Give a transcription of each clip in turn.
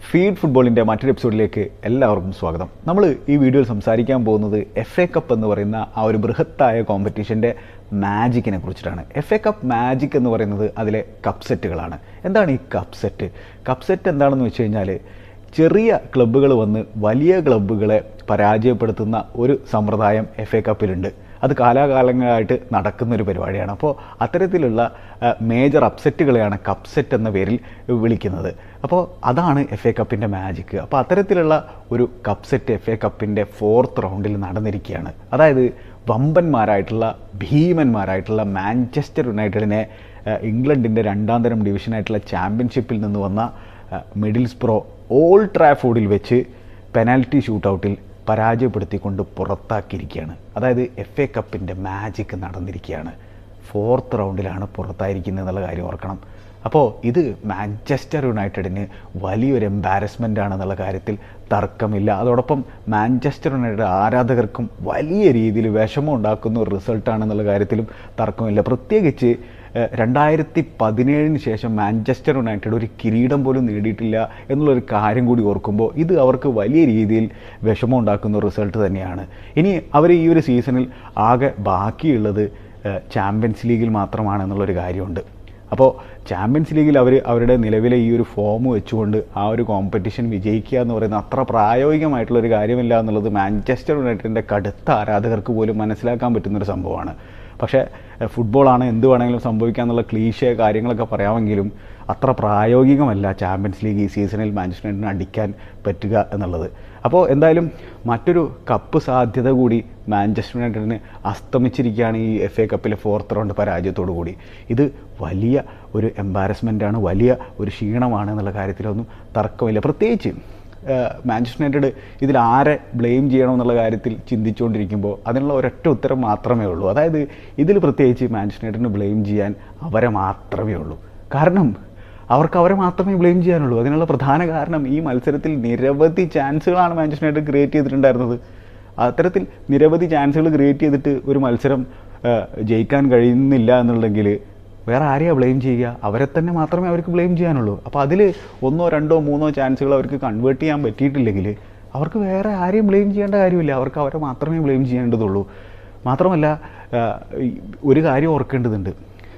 feed ഫുട്ബോളിൻ്റെ മറ്റൊരു എപ്പിസോഡിലേക്ക് എല്ലാവർക്കും സ്വാഗതം നമ്മൾ ഈ വീഡിയോയിൽ സംസാരിക്കാൻ പോകുന്നത് എഫ് എ കപ്പ് എന്ന് പറയുന്ന ആ ഒരു ബൃഹത്തായ കോമ്പറ്റീഷൻ്റെ മാജിക്കിനെ കുറിച്ചിട്ടാണ് എഫ് എ കപ്പ് മാജിക് എന്ന് പറയുന്നത് അതിലെ കപ്പ് സെറ്റുകളാണ് എന്താണ് ഈ കപ്പ് സെറ്റ് കപ്പ് സെറ്റ് എന്താണെന്ന് വെച്ച് കഴിഞ്ഞാൽ ചെറിയ ക്ലബ്ബുകൾ വന്ന് വലിയ ക്ലബ്ബുകളെ പരാജയപ്പെടുത്തുന്ന ഒരു സമ്പ്രദായം എഫ് എ കപ്പിലുണ്ട് അത് കാലാകാലങ്ങളായിട്ട് നടക്കുന്ന ഒരു പരിപാടിയാണ് അപ്പോൾ അത്തരത്തിലുള്ള മേജർ അപ്സെറ്റുകളെയാണ് കപ്പ് സെറ്റ് എന്ന പേരിൽ വിളിക്കുന്നത് അപ്പോൾ അതാണ് എഫ് എ കപ്പിൻ്റെ മാജിക്ക് അപ്പോൾ അത്തരത്തിലുള്ള ഒരു കപ്പ് സെറ്റ് എഫ് എ കപ്പിൻ്റെ ഫോർത്ത് റൗണ്ടിൽ നടന്നിരിക്കുകയാണ് അതായത് വമ്പന്മാരായിട്ടുള്ള ഭീമന്മാരായിട്ടുള്ള മാഞ്ചസ്റ്റർ യുണൈറ്റഡിനെ ഏഹ്, ഇംഗ്ലണ്ടിൻ്റെ രണ്ടാം തരം ഡിവിഷനായിട്ടുള്ള ചാമ്പ്യൻഷിപ്പിൽ നിന്ന് വന്ന ഏഹ്, മിഡിൽസ് പ്രോ ഓൾ ട്രാഫോർഡിൽ വെച്ച് പെനാൽറ്റി ഷൂട്ടൗട്ടിൽ പരാജയപ്പെടുത്തിക്കൊണ്ട് പുറത്താക്കിയിരിക്കുകയാണ് അതായത് എഫ് എ കപ്പിൻ്റെ മാജിക് നടന്നിരിക്കുകയാണ് ഫോർത്ത് റൗണ്ടിലാണ് പുറത്തായിരിക്കുന്നത് എന്നുള്ള കാര്യം ഓർക്കണം അപ്പോൾ ഇത് മാഞ്ചസ്റ്റർ യുണൈറ്റഡിന് വലിയൊരു എംബാരസ്മെൻ്റ് ആണെന്നുള്ള കാര്യത്തിൽ തർക്കമില്ല അതോടൊപ്പം മാഞ്ചസ്റ്റർ യുണൈറ്റഡ് ആരാധകർക്കും വലിയ രീതിയിൽ വിഷമം ഉണ്ടാക്കുന്ന ഒരു റിസൾട്ടാണെന്നുള്ള കാര്യത്തിലും തർക്കമില്ല പ്രത്യേകിച്ച് ഏഹ്, രണ്ടായിരത്തി പതിനേഴിന് ശേഷം മാഞ്ചസ്റ്റർ യുണൈറ്റഡ് ഒരു കിരീടം പോലും നേടിയിട്ടില്ല എന്നുള്ളൊരു കാര്യം കൂടി ഓർക്കുമ്പോൾ ഇത് അവർക്ക് വലിയ രീതിയിൽ വിഷമം ഉണ്ടാക്കുന്ന ഒരു റിസൾട്ട് തന്നെയാണ് ഇനി അവർ ഈ ഒരു സീസണിൽ ആകെ ബാക്കിയുള്ളത് ഏഹ്, ചാമ്പ്യൻസ് ലീഗിൽ മാത്രമാണ് എന്നുള്ളൊരു കാര്യമുണ്ട് അപ്പോൾ ചാമ്പ്യൻസ് ലീഗിൽ അവർ അവരുടെ നിലവിലെ ഈ ഒരു ഫോം വെച്ചുകൊണ്ട് ആ ഒരു കോമ്പറ്റീഷൻ വിജയിക്കുക എന്ന് പറയുന്നത് അത്ര പ്രായോഗികമായിട്ടുള്ളൊരു കാര്യമില്ല എന്നുള്ളത് മാഞ്ചസ്റ്റർ യുണൈറ്റഡിൻ്റെ കടുത്ത ആരാധകർക്ക് പോലും മനസ്സിലാക്കാൻ പറ്റുന്നൊരു സംഭവമാണ് പക്ഷേ എഹ്, ഫുട്ബോളാണ് എന്ത് വേണമെങ്കിലും സംഭവിക്കാന്നുള്ള ക്ലീശയ കാര്യങ്ങളൊക്കെ പറയാമെങ്കിലും അത്ര പ്രായോഗികമല്ല ചാമ്പ്യൻസ് ലീഗ് ഈ സീസണിൽ മാഞ്ചസ്റ്റർ യുണൈറ്റഡിന് അടിക്കാൻ പറ്റുക എന്നുള്ളത് അപ്പോൾ എന്തായാലും മറ്റൊരു കപ്പ് സാധ്യത കൂടി മാഞ്ചസ്റ്റർ യുണൈറ്റഡിന് അസ്തമിച്ചിരിക്കുകയാണ് ഈ എഫ് എ കപ്പിലെ ഫോർത്ത് റൗണ്ട് പരാജയത്തോടു കൂടി ഇത് വലിയ ഒരു എംബാരസ്മെൻ്റാണ് വലിയ ഒരു ക്ഷീണമാണ് എന്നുള്ള കാര്യത്തിലൊന്നും തർക്കമില്ല പ്രത്യേകിച്ച് ഏഹ്, മാഞ്ചസ്റ്റർ യുണൈറ്റഡ് ഇതിൽ ആരെ ബ്ലെയിം ചെയ്യണം എന്നുള്ള കാര്യത്തിൽ ചിന്തിച്ചുകൊണ്ടിരിക്കുമ്പോൾ അതിനുള്ള ഒരൊറ്റ ഉത്തരം മാത്രമേ ഉള്ളൂ അതായത് ഇതിൽ പ്രത്യേകിച്ച് മാഞ്ചസ്റ്റർ യുണൈറ്റഡിന് ബ്ലെയിം ചെയ്യാൻ അവരെ മാത്രമേ ഉള്ളൂ കാരണം അവർക്ക് അവരെ മാത്രമേ ബ്ലെയിം ചെയ്യാനുള്ളൂ അതിനുള്ള പ്രധാന കാരണം ഈ മത്സരത്തിൽ നിരവധി ചാൻസുകളാണ് മാഞ്ചസ്റ്റർ യുണൈറ്റഡ് ക്രിയേറ്റ് ചെയ്തിട്ടുണ്ടായിരുന്നത് അത്തരത്തിൽ നിരവധി ചാൻസുകൾ ക്രിയേറ്റ് ചെയ്തിട്ട് ഒരു മത്സരം ആ, ജയിക്കാൻ കഴിയുന്നില്ല എന്നുണ്ടെങ്കിൽ വേറെ ആരെയാ ബ്ലെയിം ചെയ്യുക അവരെ തന്നെ മാത്രമേ അവർക്ക് ബ്ലെയിം ചെയ്യാനുള്ളൂ അപ്പോൾ അതിൽ ഒന്നോ രണ്ടോ മൂന്നോ ചാൻസുകൾ അവർക്ക് കൺവേർട്ട് ചെയ്യാൻ പറ്റിയിട്ടില്ലെങ്കിൽ അവർക്ക് വേറെ ആരെയും ബ്ലെയിം ചെയ്യേണ്ട കാര്യമില്ല അവർക്ക് അവരെ മാത്രമേ ബ്ലെയിം ചെയ്യേണ്ടതുള്ളൂ മാത്രമല്ല ആ, ഈ ഒരു കാര്യം ഓർക്കേണ്ടതുണ്ട്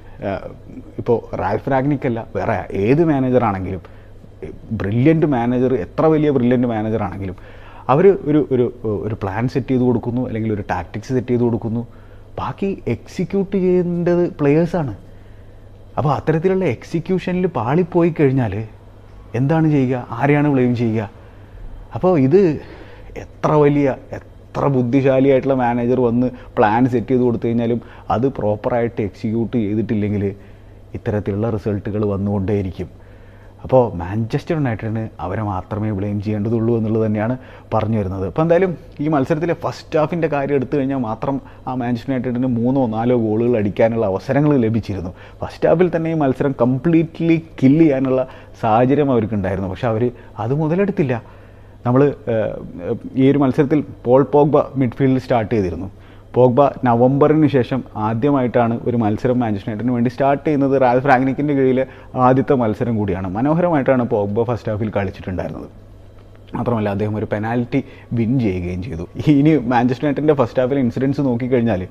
ഇപ്പോൾ റാൽഫ് റാഗ്നിക്കല്ല വേറെ ഏത് മാനേജറാണെങ്കിലും ബ്രില്യൻ്റ് മാനേജർ എത്ര വലിയ ബ്രില്യൻ്റ് മാനേജർ ആണെങ്കിലും അവർ ഒരു ഒരു ഒരു പ്ലാൻ സെറ്റ് ചെയ്ത് കൊടുക്കുന്നു അല്ലെങ്കിൽ ഒരു ടാക്ടിക്സ് സെറ്റ് ചെയ്ത് കൊടുക്കുന്നു ബാക്കി എക്സിക്യൂട്ട് ചെയ്യേണ്ടത് പ്ലെയേഴ്സാണ് അപ്പോൾ അത്തരത്തിലുള്ള എക്സിക്യൂഷനിൽ പാളിപ്പോയി കഴിഞ്ഞാൽ എന്താണ് ചെയ്യുക ആരെയാണ് ബ്ലെയിം ചെയ്യുക അപ്പോൾ ഇത് എത്ര വലിയ എത്ര ബുദ്ധിശാലിയായിട്ടുള്ള മാനേജർ വന്ന് പ്ലാൻ സെറ്റ് ചെയ്ത് കൊടുത്തു കഴിഞ്ഞാലും അത് പ്രോപ്പറായിട്ട് എക്സിക്യൂട്ട് ചെയ്തിട്ടില്ലെങ്കിൽ ഇത്തരത്തിലുള്ള റിസൾട്ടുകൾ വന്നുകൊണ്ടേയിരിക്കും അപ്പോൾ മാഞ്ചസ്റ്റർ യുണൈറ്റഡിന് അവരെ മാത്രമേ ബ്ലെയിം ചെയ്യേണ്ടതുള്ളൂ എന്നുള്ളത് തന്നെയാണ് പറഞ്ഞു വരുന്നത് അപ്പോൾ എന്തായാലും ഈ മത്സരത്തിലെ ഫസ്റ്റ് ഹാഫിൻ്റെ കാര്യം എടുത്തു കഴിഞ്ഞാൽ മാത്രം ആ മാഞ്ചസ്റ്റർ യുണൈറ്റഡിന് മൂന്നോ നാലോ ഗോളുകൾ അടിക്കാനുള്ള അവസരങ്ങൾ ലഭിച്ചിരുന്നു ഫസ്റ്റ് ഹാഫിൽ തന്നെ ഈ മത്സരം കംപ്ലീറ്റ്ലി കില്ല് ചെയ്യാനുള്ള സാഹചര്യം അവർക്കുണ്ടായിരുന്നു പക്ഷെ അവർ അത് മുതലെടുത്തില്ല നമ്മൾ ഈ ഒരു മത്സരത്തിൽ പോൾ പോഗ്ബ മിഡ്ഫീൽഡിൽ സ്റ്റാർട്ട് ചെയ്തിരുന്നു പോഗ്ബ നവംബറിന് ശേഷം ആദ്യമായിട്ടാണ് ഒരു മത്സരം മാഞ്ചസ്റ്റർ യുണൈറ്റഡിന് വേണ്ടി സ്റ്റാർട്ട് ചെയ്യുന്നത് റാൽ ഫ്രാഗ്നിക്കിൻ്റെ കീഴിലെ ആദ്യത്തെ മത്സരം കൂടിയാണ് മനോഹരമായിട്ടാണ് പോഗ്ബ ഫസ്റ്റ് ഹാഫിൽ കളിച്ചിട്ടുണ്ടായിരുന്നത് മാത്രമല്ല അദ്ദേഹം ഒരു പെനാൽറ്റി വിൻ ചെയ്യുകയും ചെയ്തു ഇനി മാഞ്ചസ്റ്റർ യുണൈറ്റഡിൻ്റെ ഫസ്റ്റ് ഹാഫിലെ ഇൻസിഡൻസ് നോക്കിക്കഴിഞ്ഞാൽ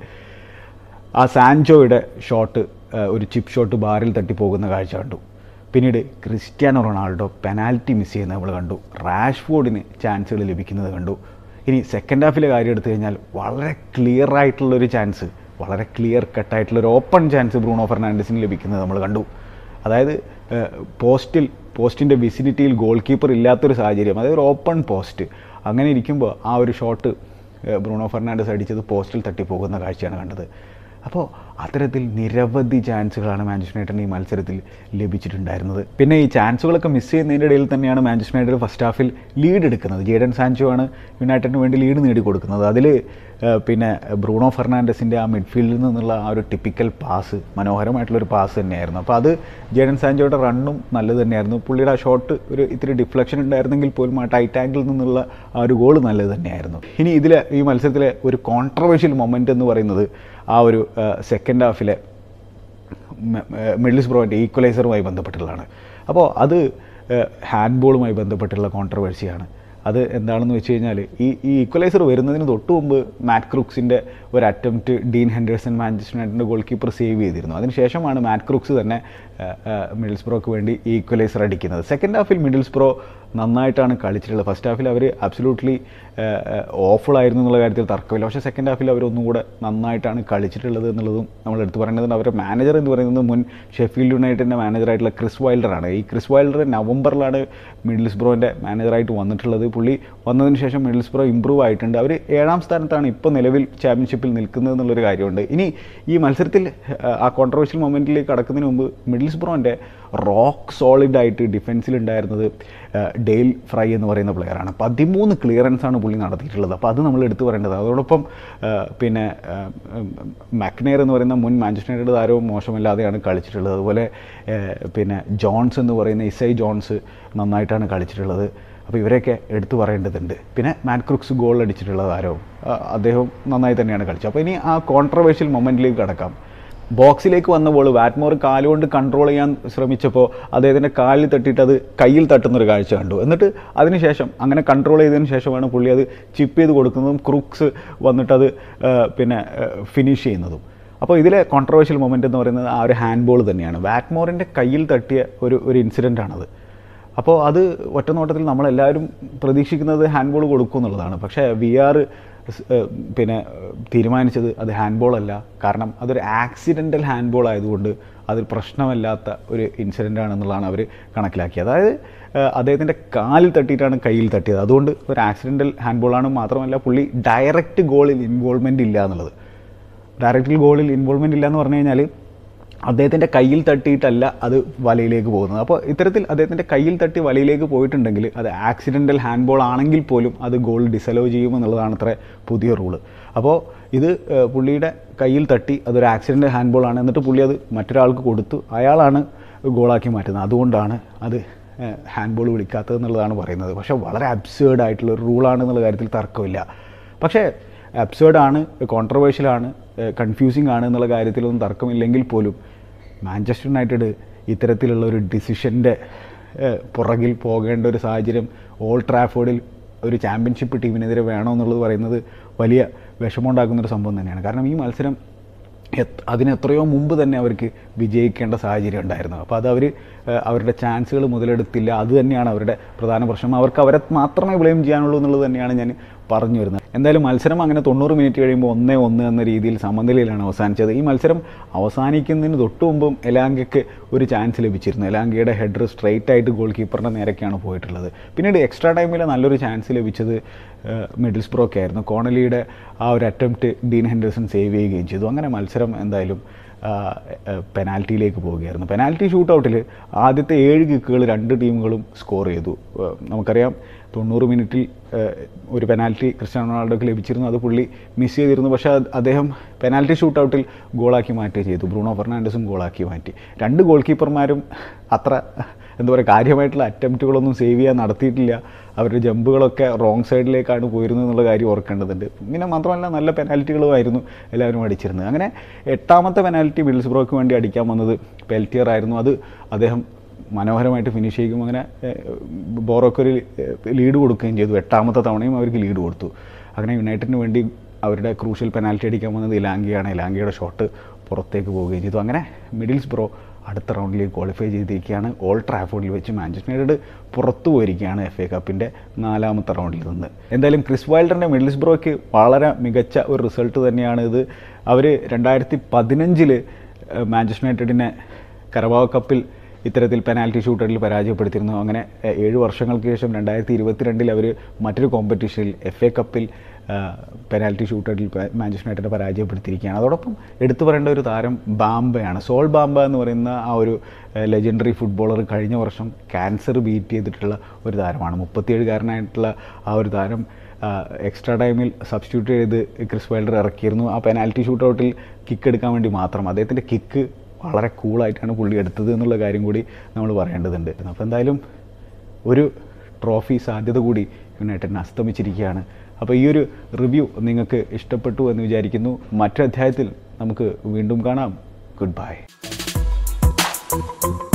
ആ സാൻചോയുടെ ഷോട്ട് ഒരു ചിപ്പ് ഷോട്ട് ബാറിൽ തട്ടി പോകുന്ന കാഴ്ച കണ്ടു പിന്നീട് ക്രിസ്ത്യാനോ റൊണാൾഡോ പെനാൽറ്റി മിസ് ചെയ്യുന്നത് നമ്മൾ കണ്ടു റാഷ്ഫോർഡിന് ചാൻസുകൾ ലഭിക്കുന്നത് കണ്ടു ഇനി സെക്കൻഡ് ഹാഫിലെ കാര്യം എടുത്തു കഴിഞ്ഞാൽ വളരെ ക്ലിയർ ആയിട്ടുള്ളൊരു ചാൻസ് വളരെ ക്ലിയർ കട്ടായിട്ടുള്ളൊരു ഓപ്പൺ ചാൻസ് ബ്രൂണോ ഫെർണാണ്ടസിന് ലഭിക്കുന്നത് നമ്മൾ കണ്ടു അതായത് ഏഹ്, പോസ്റ്റിൽ പോസ്റ്റിൻ്റെ വിസിനിറ്റിയിൽ ഗോൾ കീപ്പർ ഇല്ലാത്തൊരു സാഹചര്യം അതായത് ഒരു ഓപ്പൺ പോസ്റ്റ് അങ്ങനെ ഇരിക്കുമ്പോൾ ആ ഒരു ഷോട്ട് ഏഹ്, ബ്രൂണോ ഫെർണാണ്ടസ് അടിച്ചത് പോസ്റ്റിൽ തട്ടിപ്പോകുന്ന കാഴ്ചയാണ് കണ്ടത് അപ്പോൾ അത്തരത്തിൽ നിരവധി ചാൻസുകളാണ് മാഞ്ചസ്റ്റർ യുണൈറ്റഡിന് ഈ മത്സരത്തിൽ ലഭിച്ചിട്ടുണ്ടായിരുന്നത് പിന്നെ ഈ ചാൻസുകളൊക്കെ മിസ് ചെയ്യുന്നതിൻ്റെ ഇടയിൽ തന്നെയാണ് മാഞ്ചസ്റ്റർ യുണൈറ്റഡ് ഫസ്റ്റ് ഹാഫിൽ ലീഡ് എടുക്കുന്നത് ജേഡൻ സാൻചോ ആണ് യുണൈറ്റഡിന് വേണ്ടി ലീഡ് നേടിക്കൊടുക്കുന്നത് അതിൽ പിന്നെ ബ്രൂണോ ഫെർണാണ്ടസിൻ്റെ ആ മിഡ്ഫീൽഡിൽ നിന്നുള്ള ആ ഒരു ടിപ്പിക്കൽ പാസ് മനോഹരമായിട്ടുള്ളൊരു പാസ് തന്നെയായിരുന്നു അപ്പോൾ അത് ജേഡൻ സാൻചോയുടെ റണ്ണും നല്ലത് തന്നെയായിരുന്നു പുള്ളിയുടെ ആ ഷോട്ട് ഒരു ഇത്തിരി ഡിഫ്ലക്ഷൻ ഉണ്ടായിരുന്നെങ്കിൽ പോലും ആ ടൈറ്റ് ആംഗിളിൽ നിന്നുള്ള ആ ഒരു ഗോൾ നല്ലത് തന്നെയായിരുന്നു ഇനി ഇതിൽ ഈ മത്സരത്തിലെ ഒരു കോൺട്രവേഴ്ഷ്യൽ മൊമെൻ്റ് എന്ന് പറയുന്നത് ആ ഒരു സെക്കൻഡ് ഹാഫിലെ മിഡിൽസ് ബ്രോൻ്റെ ഈക്വലൈസറുമായി ബന്ധപ്പെട്ടുള്ളതാണ് അപ്പോൾ അത് ഹാൻഡ് ബോളുമായി ബന്ധപ്പെട്ടുള്ള കോൺട്രവേഴ്സിയാണ് അത് എന്താണെന്ന് വെച്ച് കഴിഞ്ഞാൽ ഈ ഈ ഈക്വലൈസർ വരുന്നതിന് തൊട്ട് മുമ്പ് മാറ്റ് ക്രൂക്സിൻ്റെ ഒരു അറ്റംപ്റ്റ് ഡീൻ ഹെൻഡേഴ്സൺ മാഞ്ചസ്റ്റർ യുണൈറ്റഡിൻ്റെ ഗോൾ കീപ്പർ സേവ് ചെയ്തിരുന്നു അതിനുശേഷമാണ് മാറ്റ് ക്രൂക്സ് തന്നെ മിഡിൽസ്ബ്രോക്ക് വേണ്ടി ഈ ഈക്വലൈസർ അടിക്കുന്നത് സെക്കൻഡ് ഹാഫിൽ മിഡിൽസ്ബ്രോ നന്നായിട്ടാണ് കളിച്ചിട്ടുള്ളത് ഫസ്റ്റ് ഹാഫിൽ അവർ അബ്സലൂട്ട്ലി ഓഫുൾ ആയിരുന്നു എന്നുള്ള കാര്യത്തിൽ തർക്കമില്ല പക്ഷേ സെക്കൻഡ് ഹാഫിൽ അവർ ഒന്നും കൂടെ നന്നായിട്ടാണ് കളിച്ചിട്ടുള്ളത് എന്നുള്ളതും നമ്മൾ എടുത്തു പറയേണ്ടതുണ്ട് അവരുടെ മാനേജർ എന്ന് പറയുന്നത് മുൻ ഷെഫീൽഡ് യുണൈറ്റഡിൻ്റെ മാനേജറായിട്ടുള്ള ക്രിസ് വൈൽഡറാണ് ഈ ക്രിസ് വൈൽഡർ നവംബറിലാണ് മിഡിൽസ്ബ്രോൻ്റെ മാനേജറായിട്ട് വന്നിട്ടുള്ളത് പുള്ളി വന്നതിന് ശേഷം മിഡിൽസ്ബ്രോ ഇമ്പ്രൂവ് ആയിട്ടുണ്ട് അവർ ഏഴാം സ്ഥാനത്താണ് ഇപ്പോൾ നിലവിൽ ചാമ്പ്യൻഷിപ്പിൽ നിൽക്കുന്നത് എന്നുള്ളൊരു കാര്യമുണ്ട് ഇനി ഈ മത്സരത്തിൽ ആ കോൺട്രവേഴ്ഷ്യൽ മൊമെൻറ്റിലേക്ക് കടക്കുന്നതിന് മുമ്പ് മിഡിൽസ്ബ്രോൻ്റെ റോക്ക് സോളിഡ് ആയിട്ട് ഡിഫൻസിൽ ഉണ്ടായിരുന്നത് ഡെയിൽ ഫ്രൈ എന്ന് പറയുന്ന പ്ലെയറാണ് പതിമൂന്ന് ക്ലിയറൻസ് ആണ് പുള്ളി നടത്തിയിട്ടുള്ളത് അപ്പോൾ അത് നമ്മൾ എടുത്തു പറയേണ്ടത് അതോടൊപ്പം പിന്നെ മക്നെയർ എന്ന് പറയുന്ന മുൻ മാഞ്ചസ്റ്റർ യുണൈറ്റഡ് താരവും മോശമില്ലാതെയാണ് കളിച്ചിട്ടുള്ളത് അതുപോലെ പിന്നെ ജോൺസ് എന്ന് പറയുന്ന ഇസൈ ജോൺസ് നന്നായിട്ടാണ് കളിച്ചിട്ടുള്ളത് അപ്പോൾ ഇവരെയൊക്കെ എടുത്തു പറയേണ്ടതുണ്ട് പിന്നെ മാറ്റ് ക്രുക്സ് ഗോൾ അടിച്ചിട്ടുള്ള താരവും അദ്ദേഹം നന്നായി തന്നെയാണ് കളിച്ചത് അപ്പോൾ ഇനി ആ കോൺട്രവേഴ്ഷ്യൽ മൊമെൻറ്റിലേക്ക് കടക്കാം ബോക്സിലേക്ക് വന്ന ബോൾ വാറ്റ്മോർ കാലുകൊണ്ട് കൺട്രോൾ ചെയ്യാൻ ശ്രമിച്ചപ്പോൾ അദ്ദേഹത്തിൻ്റെ കാലിൽ തട്ടിയിട്ട് അത് കയ്യിൽ തട്ടുന്നൊരു കാഴ്ച കണ്ടു എന്നിട്ട് അതിനുശേഷം അങ്ങനെ കൺട്രോൾ ചെയ്തതിന് ശേഷമാണ് പുള്ളി അത് ചിപ്പ് ചെയ്ത് കൊടുക്കുന്നതും ക്രൂക്സ് വന്നിട്ടത് പിന്നെ ഫിനിഷ് ചെയ്യുന്നതും അപ്പോൾ ഇതിലെ കോൺട്രവേഴ്ഷ്യൽ മൊമെൻ്റ് എന്ന് പറയുന്നത് ആ ഒരു ഹാൻഡ് ബോൾ തന്നെയാണ് വാറ്റ്മോറിൻ്റെ കയ്യിൽ തട്ടിയ ഒരു ഒരു ഇൻസിഡൻ്റ് ആണത് അപ്പോൾ അത് ഒറ്റ നോട്ടത്തിൽ നമ്മളെല്ലാവരും പ്രതീക്ഷിക്കുന്നത് ഹാൻഡ് ബോൾ കൊടുക്കും എന്നുള്ളതാണ് പക്ഷേ വി ആർ പിന്നെ തീരുമാനിച്ചത് അത് ഹാൻഡ് ബോൾ അല്ല കാരണം അതൊരു ആക്സിഡൻ്റൽ ഹാൻഡ് ബോൾ ആയതുകൊണ്ട് അതൊരു പ്രശ്നമല്ലാത്ത ഒരു ഇൻസിഡൻ്റ് ആണെന്നുള്ളതാണ് അവർ കണക്കിലാക്കിയത് അതായത് അദ്ദേഹത്തിൻ്റെ കാലിൽ തട്ടിയിട്ടാണ് കയ്യിൽ തട്ടിയത് അതുകൊണ്ട് ഒരു ആക്സിഡൻ്റൽ ഹാൻഡ് ബോളാണ് മാത്രമല്ല പുള്ളി ഡയറക്റ്റ് ഗോളിൽ ഇൻവോൾവ്മെൻ്റ് ഇല്ല എന്നുള്ളത് ഡയറക്റ്റ് ഗോളിൽ ഇൻവോൾവ്മെൻ്റ് ഇല്ല എന്ന് പറഞ്ഞു കഴിഞ്ഞാൽ അദ്ദേഹത്തിൻ്റെ കയ്യിൽ തട്ടിയിട്ടല്ല അത് വലയിലേക്ക് പോകുന്നത് അപ്പോൾ ഇത്തരത്തിൽ അദ്ദേഹത്തിൻ്റെ കയ്യിൽ തട്ടി വലയിലേക്ക് പോയിട്ടുണ്ടെങ്കിൽ അത് ആക്സിഡൻ്റൽ ഹാൻഡ് ബോൾ ആണെങ്കിൽ പോലും അത് ഗോൾ ഡിസലോ ചെയ്യുമെന്നുള്ളതാണ് അത്ര പുതിയ റൂള് അപ്പോൾ ഇത് പുള്ളിയുടെ കയ്യിൽ തട്ടി അതൊരു ആക്സിഡൻ്റൽ ഹാൻഡ് ബോൾ ആണ് എന്നിട്ട് പുള്ളി അത് മറ്റൊരാൾക്ക് കൊടുത്തു അയാളാണ് ഗോളാക്കി മാറ്റുന്നത് അതുകൊണ്ടാണ് അത് ഹാൻഡ് ബോൾ വിളിക്കാത്തത് എന്നുള്ളതാണ് പറയുന്നത് പക്ഷേ വളരെ അബ്സേർഡ് ആയിട്ടുള്ള ഒരു റൂളാണ് എന്നുള്ള കാര്യത്തിൽ തർക്കമില്ല പക്ഷേ അബ്സേർഡാണ് കോൺട്രവേഴ്ഷ്യലാണ് കൺഫ്യൂസിങ് ആണ് എന്നുള്ള കാര്യത്തിലൊന്നും തർക്കമില്ലെങ്കിൽ പോലും മാഞ്ചസ്റ്റർ യുണൈറ്റഡ് ഇത്തരത്തിലുള്ള ഒരു ഡിസിഷൻ്റെ പുറകിൽ പോകേണ്ട ഒരു സാഹചര്യം ഓൾ ട്രാഫോർഡിൽ ഒരു ചാമ്പ്യൻഷിപ്പ് ടീമിനെതിരെ വേണമെന്നുള്ളത് പറയുന്നത് വലിയ വിഷമമുണ്ടാക്കുന്നൊരു സംഭവം തന്നെയാണ് കാരണം ഈ മത്സരം അതിന് എത്രയോ മുമ്പ് തന്നെ അവർക്ക് വിജയിക്കേണ്ട സാഹചര്യം ഉണ്ടായിരുന്നു അപ്പോൾ അത് അവർ അവരുടെ ചാൻസുകൾ മുതലെടുത്തില്ല അത് തന്നെയാണ് അവരുടെ പ്രധാന പ്രശ്നം അവർക്ക് അവരെ മാത്രമേ ബ്ലെയിം ചെയ്യാനുള്ളൂ എന്നുള്ളത് തന്നെയാണ് ഞാൻ പറഞ്ഞു വരുന്നത് എന്തായാലും മത്സരം അങ്ങനെ തൊണ്ണൂറ് മിനിറ്റ് കഴിയുമ്പോൾ ഒന്നേ ഒന്ന് എന്ന രീതിയിൽ സമനിലയിലാണ് അവസാനിച്ചത് ഈ മത്സരം അവസാനിക്കുന്നതിന് തൊട്ട് മുമ്പും എലാങ്കയ്ക്ക് ഒരു ചാൻസ് ലഭിച്ചിരുന്നു എലാങ്കയുടെ ഹെഡർ സ്ട്രെയിറ്റ് ആയിട്ട് ഗോൾ കീപ്പറിൻ്റെ നേരൊക്കെയാണ് പോയിട്ടുള്ളത് പിന്നീട് എക്സ്ട്രാ ടൈമിൽ നല്ലൊരു ചാൻസ് ലഭിച്ചത് മിഡിൽസ്ബ്രോക്ക് ആയിരുന്നു കോണലിയുടെ ആ ഒരു അറ്റംപ്റ്റ് ഡീൻ ഹെൻഡേഴ്സൺ സേവ് ചെയ്യുകയും ചെയ്തു അങ്ങനെ മത്സരം എന്തായാലും പെനാൽറ്റിയിലേക്ക് പോവുകയായിരുന്നു പെനാൽറ്റി ഷൂട്ടൗട്ടിൽ ആദ്യത്തെ ഏഴ് കിക്കുകൾ രണ്ട് ടീമുകളും സ്കോർ ചെയ്തു നമുക്കറിയാം തൊണ്ണൂറ് മിനിറ്റിൽ ഒരു പെനാൽറ്റി ക്രിസ്ത്യാനോ റൊണാൾഡോക്ക് ലഭിച്ചിരുന്നു അത് പുള്ളി മിസ് ചെയ്തിരുന്നു പക്ഷേ അദ്ദേഹം പെനാൽറ്റി ഷൂട്ടൗട്ടിൽ ഗോളാക്കി മാറ്റുക ചെയ്തു ബ്രൂണോ ഫെർണാണ്ടസും ഗോളാക്കി മാറ്റി രണ്ട് ഗോൾ കീപ്പർമാരും അത്ര എന്താ പറയുക കാര്യമായിട്ടുള്ള അറ്റംപ്റ്റുകളൊന്നും സേവ് ചെയ്യാൻ നടത്തിയിട്ടില്ല അവരുടെ ജമ്പുകളൊക്കെ റോങ് സൈഡിലേക്കാണ് പോയിരുന്നത് എന്നുള്ള കാര്യം ഓർക്കേണ്ടതുണ്ട് പിന്നെ മാത്രമല്ല നല്ല പെനാൽറ്റികളുമായിരുന്നു എല്ലാവരും അടിച്ചിരുന്നത് അങ്ങനെ എട്ടാമത്തെ പെനാൽറ്റി മിഡിൽസ്ബ്രോക്ക് വേണ്ടി അടിക്കാൻ വന്നത് പെൽറ്റിയർ ആയിരുന്നു അത് അദ്ദേഹം മനോഹരമായിട്ട് ഫിനിഷ് ചെയ്യും അങ്ങനെ ബോറോക്ക് ഒരു ലീഡ് കൊടുക്കുകയും ചെയ്തു എട്ടാമത്തെ തവണയും അവർക്ക് ലീഡ് കൊടുത്തു അങ്ങനെ യുണൈറ്റഡിന് വേണ്ടി അവരുടെ ക്രൂഷ്യൽ പെനാൽറ്റി അടിക്കാൻ വന്നത് ഇലാങ്കിയാണ് ഇലാങ്കിയുടെ ഷോട്ട് പുറത്തേക്ക് പോവുകയും ചെയ്തു അങ്ങനെ മിഡിൽസ് ബ്രോ അടുത്ത റൗണ്ടിലേക്ക് ക്വാളിഫൈ ചെയ്തിരിക്കുകയാണ് ഓൾ ട്രാഫോർഡിൽ വെച്ച് മാഞ്ചസ്റ്റർ യുണൈറ്റഡ് പുറത്തു പോയിരിക്കുകയാണ് എഫ് എ കപ്പിൻ്റെ നാലാമത്തെ റൗണ്ടിൽ നിന്ന് എന്തായാലും ക്രിസ് വൈൽഡറിൻ്റെ മിഡിൽസ് ബ്രോയ്ക്ക് വളരെ മികച്ച ഒരു റിസൾട്ട് തന്നെയാണ് ഇത് അവർ രണ്ടായിരത്തി പതിനഞ്ചിൽ മാഞ്ചസ്റ്റർ യുണൈറ്റഡിനെ കരവാവ് കപ്പിൽ ഇത്തരത്തിൽ പെനാൽറ്റി ഷൂട്ടറിൽ പരാജയപ്പെടുത്തിയിരുന്നു അങ്ങനെ ഏഴ് വർഷങ്ങൾക്ക് ശേഷം രണ്ടായിരത്തി ഇരുപത്തിരണ്ടിൽ അവർ മറ്റൊരു കോമ്പറ്റീഷനിൽ എഫ് എ കപ്പിൽ പെനാൽറ്റി ഷൂട്ടറിൽ മാഞ്ചസ്റ്റർ യുണൈറ്റഡ് പരാജയപ്പെടുത്തിയിരിക്കുകയാണ് അതോടൊപ്പം എടുത്തു പറയേണ്ട ഒരു താരം ബാംബയാണ് സോൾ ബാംബ എന്ന് പറയുന്ന ആ ഒരു ലെജൻഡറി ഫുട്ബോളർ കഴിഞ്ഞ വർഷം ക്യാൻസർ ബീറ്റ് ചെയ്തിട്ടുള്ള ഒരു താരമാണ് മുപ്പത്തിയേഴുകാരനായിട്ടുള്ള ആ ഒരു താരം എക്സ്ട്രാ ടൈമിൽ സബ്സ്റ്റിറ്റ്യൂട്ട് ചെയ്ത് ക്രിസ് വൈൽഡർ ഇറക്കിയിരുന്നു ആ പെനാൽറ്റി ഷൂട്ടൗട്ടിൽ കിക്ക് എടുക്കാൻ വേണ്ടി മാത്രം അദ്ദേഹത്തിൻ്റെ കിക്ക് വളരെ കൂളായിട്ടാണ് പുള്ളി എടുത്തത് എന്നുള്ള കാര്യം കൂടി നമ്മൾ പറയേണ്ടതുണ്ട് അപ്പോൾ എന്തായാലും ഒരു ട്രോഫി സാധ്യത കൂടി യുണൈറ്റഡിന് അസ്തമിച്ചിരിക്കുകയാണ് അപ്പോൾ ഈ ഒരു റിവ്യൂ നിങ്ങൾക്ക് ഇഷ്ടപ്പെട്ടു എന്ന് വിചാരിക്കുന്നു മറ്റൊരു അധ്യായത്തിൽ നമുക്ക് വീണ്ടും കാണാം ഗുഡ് ബൈ